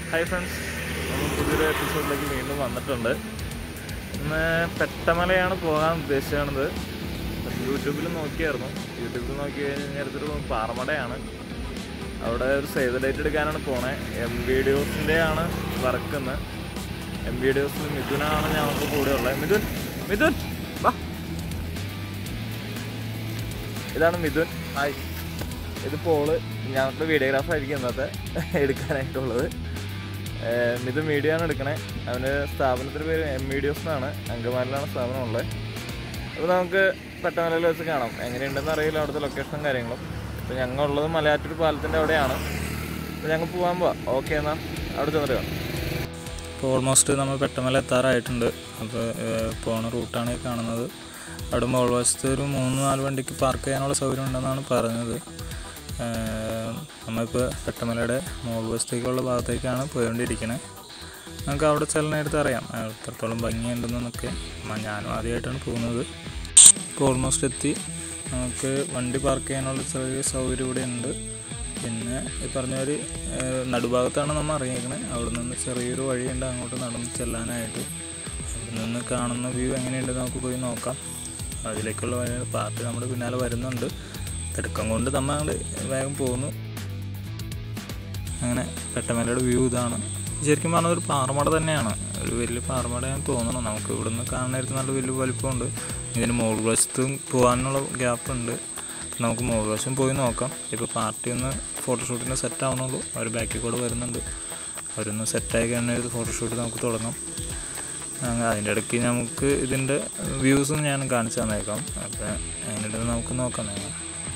hi friends നമ്മൾ പുതിയൊരു എപ്പിസോഡിലേക്ക് വീണ്ടും വന്നിട്ടുണ്ട് ഇന്ന് പെട്ടമലയാണ് പോകാൻ ഉദ്ദേശിച്ചത് യൂട്യൂബിൽ നോക്കിയായിരുന്നു യൂട്യൂബിൽ നോക്കി കഴിഞ്ഞാൽ അടുത്തൊരു പാറമടയാണ് അവിടെ ഒരു സേവ് ഡേറ്റ് എടുക്കാനാണ് പോണേ എം വീഡിയോസിൻ്റെ ആണ് വർക്ക് ഇന്ന് എം വീഡിയോസിൽ മിഥുനാണ് ഞങ്ങൾക്ക് കൂടെ ഉള്ളത് മിഥുൻ മിഥുൻ വാ ഇതാണ് മിഥുൻ ഹായ് ഇത് പോള് ഞങ്ങൾക്ക് വീഡിയോഗ്രാഫർ ആയിരിക്കും ഇന്നത്തെ എടുക്കാനായിട്ടുള്ളത് ഏഹ് മിഥുൻ വീഡിയോ ആണ് എടുക്കണേ അവന് സ്ഥാപനത്തിൻ്റെ പേര് എം വീഡിയോസ് എന്നാണ് അങ്കമാലിലാണ് സ്ഥാപനം ഉള്ളത് അപ്പോൾ നമുക്ക് പെട്ടമലയിൽ വെച്ച് കാണാം എങ്ങനെയുണ്ടെന്ന് അറിയില്ല അവിടുത്തെ ലൊക്കേഷനും കാര്യങ്ങളും ഇപ്പോൾ ഞങ്ങൾ ഉള്ളത് മലയാറ്റൂർ പാലത്തിൻ്റെ അവിടെയാണ് അപ്പോൾ ഞങ്ങൾ പോകാൻ പോവാം ഓക്കെ എന്നാൽ അവിടെ ചെന്നിട്ട് കാണാം ഇപ്പോൾ ഓൾമോസ്റ്റ് നമ്മൾ പെട്ടമല എത്താറായിട്ടുണ്ട് അപ്പോൾ പോണ റൂട്ടാണ് ഈ കാണുന്നത് അവിടെ മോൾ വശത്ത് ഒരു മൂന്ന് നാല് വണ്ടിക്ക് പാർക്ക് ചെയ്യാനുള്ള സൗകര്യം ഉണ്ടെന്നാണ് പറഞ്ഞത് ഏഹ് നമ്മളിപ്പോൾ പെട്ടമലയുടെ മോൾ വശത്തേക്കുള്ള ഭാഗത്തേക്കാണ് പോയിക്കൊണ്ടിരിക്കുന്നത് നമുക്ക് അവിടെ ചെല്ലാനായിട്ട് അറിയാം ആ, എത്രത്തോളം ഭംഗിയുണ്ടെന്നൊക്കെ മ- ഞാനും ആദ്യമായിട്ടാണ് പോകുന്നത് ഇപ്പോൾ ഓൾമോസ്റ്റ് എത്തി നമുക്ക് വണ്ടി പാർക്ക് ചെയ്യാനുള്ള ചെറിയ സൗകര്യം ഇവിടെ ഉണ്ട് പിന്നെ ഈ പറഞ്ഞ നടുഭാഗത്താണ് നമ്മൾ ഇറങ്ങിയിരിക്കുന്നത് അവിടെ നിന്ന് ചെറിയൊരു വഴിയുണ്ട് അങ്ങോട്ട് നടന്ന് ചെല്ലാനായിട്ട് അവിടെ നിന്ന് കാണുന്ന വ്യൂ എങ്ങനെയുണ്ടെന്ന് നമുക്ക് പോയി നോക്കാം അതിലേക്കുള്ള വഴി പാർട്ടി നമ്മുടെ പിന്നാലെ വരുന്നുണ്ട് തിടുക്കം കൊണ്ട് നമ്മൾ അങ്ങട് വേഗം പോകുന്നു അങ്ങനെ പെട്ടമലയുടെ വ്യൂ ഇതാണ് ശരിക്കും പറഞ്ഞാൽ ഒരു പാറമട തന്നെയാണ് ഒരു വലിയ പാറമടയാന്ന് തോന്നണം നമുക്ക് ഇവിടുന്ന് കാണുന്നേരത്ത് നല്ല വലിയ വലിപ്പമുണ്ട് ഇതിന് മുകൾ വശത്തും പോകാനുള്ള ഗ്യാപ്പ് ഉണ്ട് നമുക്ക് മുകൾ വശം പോയി നോക്കാം ഇപ്പോൾ പാർട്ടി ഒന്ന് ഫോട്ടോഷൂട്ടിന് സെറ്റ് ആവണുള്ളൂ അവർ ബാക്കിൽ കൂടെ വരുന്നുണ്ട് അവരൊന്ന് സെറ്റായി കഴിഞ്ഞാൽ ഫോട്ടോഷൂട്ട് നമുക്ക് തുടങ്ങാം അങ്ങ് അതിൻ്റെ ഇടയ്ക്ക് നമുക്ക് ഇതിൻ്റെ വ്യൂസും ഞാൻ കാണിച്ചു തന്നേക്കാം അപ്പോൾ അതിനിടയിൽ നമുക്ക് നോക്കാം നിങ്ങൾ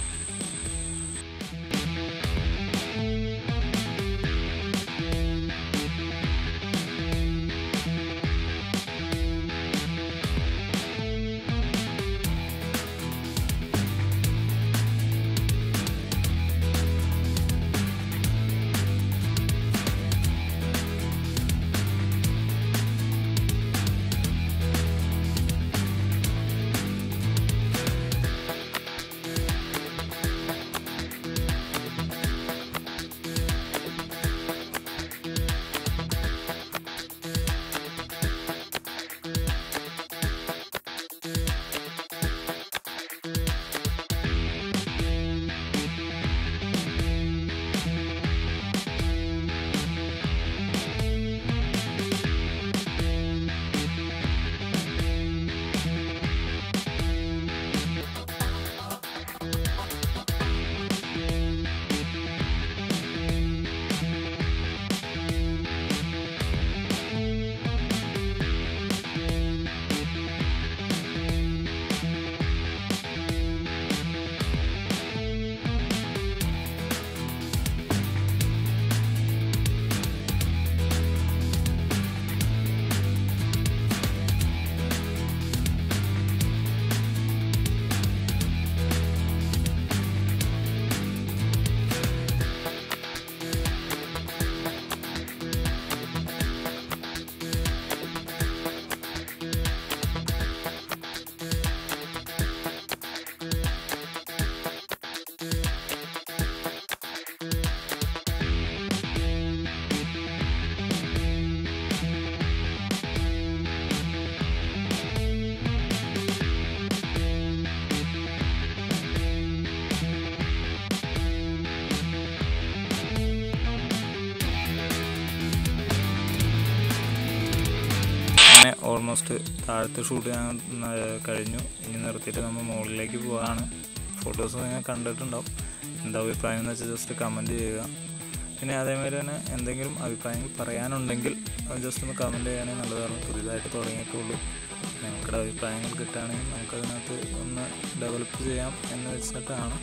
അങ്ങനെ ഓൾമോസ്റ്റ് താഴത്തെ ഷൂട്ട് ഞാൻ ന- കഴിഞ്ഞു ഇനി നിർത്തിയിട്ട് നമ്മൾ മുകളിലേക്ക് പോവാണ് ഫോട്ടോസ് നിങ്ങൾ കണ്ടിട്ടുണ്ടാവും എന്താ അഭിപ്രായം എന്ന് വെച്ചാൽ ജസ്റ്റ് കമൻറ്റ് ചെയ്യുക പിന്നെ അതേമാതിരി തന്നെ എന്തെങ്കിലും അഭിപ്രായങ്ങൾ പറയാനുണ്ടെങ്കിൽ ജസ്റ്റ് ഒന്ന് കമൻറ്റ് ചെയ്യാനേ നല്ലതാണ് പുതിയതായിട്ട് തുടങ്ങിയിട്ടുള്ളൂ നിങ്ങളുടെ അഭിപ്രായങ്ങൾ കിട്ടുകയാണെങ്കിൽ നമുക്കതിനകത്ത് ഒന്ന് ഡെവലപ്പ് ചെയ്യാം എന്ന് വെച്ചിട്ടാണ്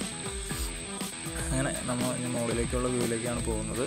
അങ്ങനെ നമ്മൾ ഇനി മുകളിലേക്കുള്ള വ്യൂവിലേക്കാണ് പോകുന്നത്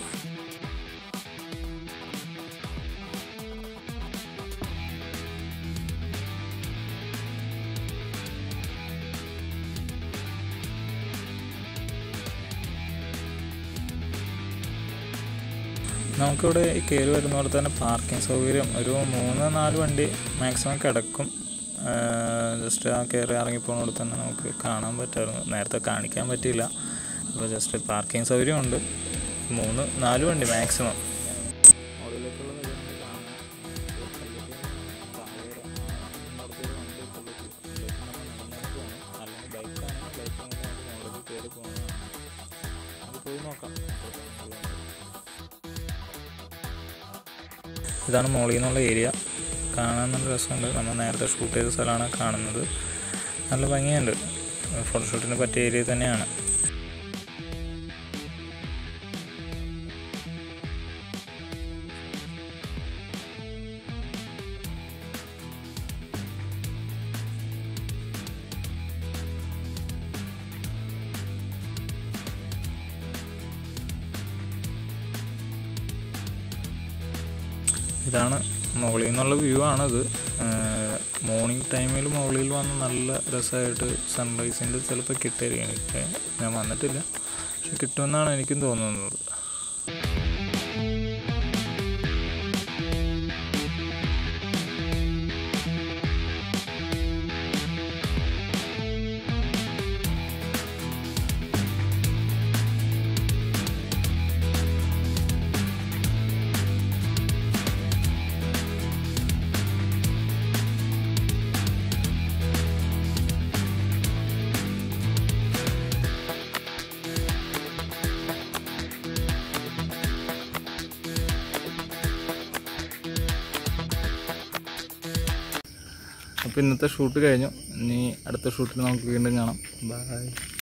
നമുക്കിവിടെ ഈ കയറി വരുന്ന പോലെ തന്നെ പാർക്കിംഗ് സൗകര്യം ഒരു മൂന്ന് നാല് വണ്ടി മാക്സിമം കിടക്കും ജസ്റ്റ് ആ കയറി ഇറങ്ങിപ്പോകുന്നിടത്ത് തന്നെ നമുക്ക് കാണാൻ പറ്റുമായിരുന്നു നേരത്തെ കാണിക്കാൻ പറ്റിയില്ല അപ്പോൾ ജസ്റ്റ് പാർക്കിംഗ് സൗകര്യമുണ്ട് മൂന്ന് നാല് വണ്ടി മാക്സിമം ഇതാണ് മോളിൽ നിന്നുള്ള ഏരിയ കാണാൻ നല്ല രസമുണ്ട് നമ്മൾ നേരത്തെ ഷൂട്ട് ചെയ്ത സ്ഥലമാണ് കാണുന്നത് നല്ല ഭംഗിയുണ്ട് ഫോട്ടോഷൂട്ടിന് പറ്റിയ ഏരിയ തന്നെയാണ് ഇതാണ് മുകളിൽ നിന്നുള്ള വ്യൂ ആണിത് മോർണിംഗ് ടൈമിൽ മുകളിൽ വന്ന് നല്ല രസമായിട്ട് സൺറൈസിൻ്റെ ചിലപ്പോൾ കിട്ടായിരിക്കും എനിക്ക് ഞാൻ വന്നിട്ടില്ല പക്ഷെ കിട്ടുമെന്നാണ് എനിക്കും തോന്നുന്നത് അപ്പോൾ ഇന്നത്തെ ഷൂട്ട് കഴിഞ്ഞു ഇനി അടുത്ത ഷൂട്ടിൽ നമുക്ക് വീണ്ടും കാണാം ബൈ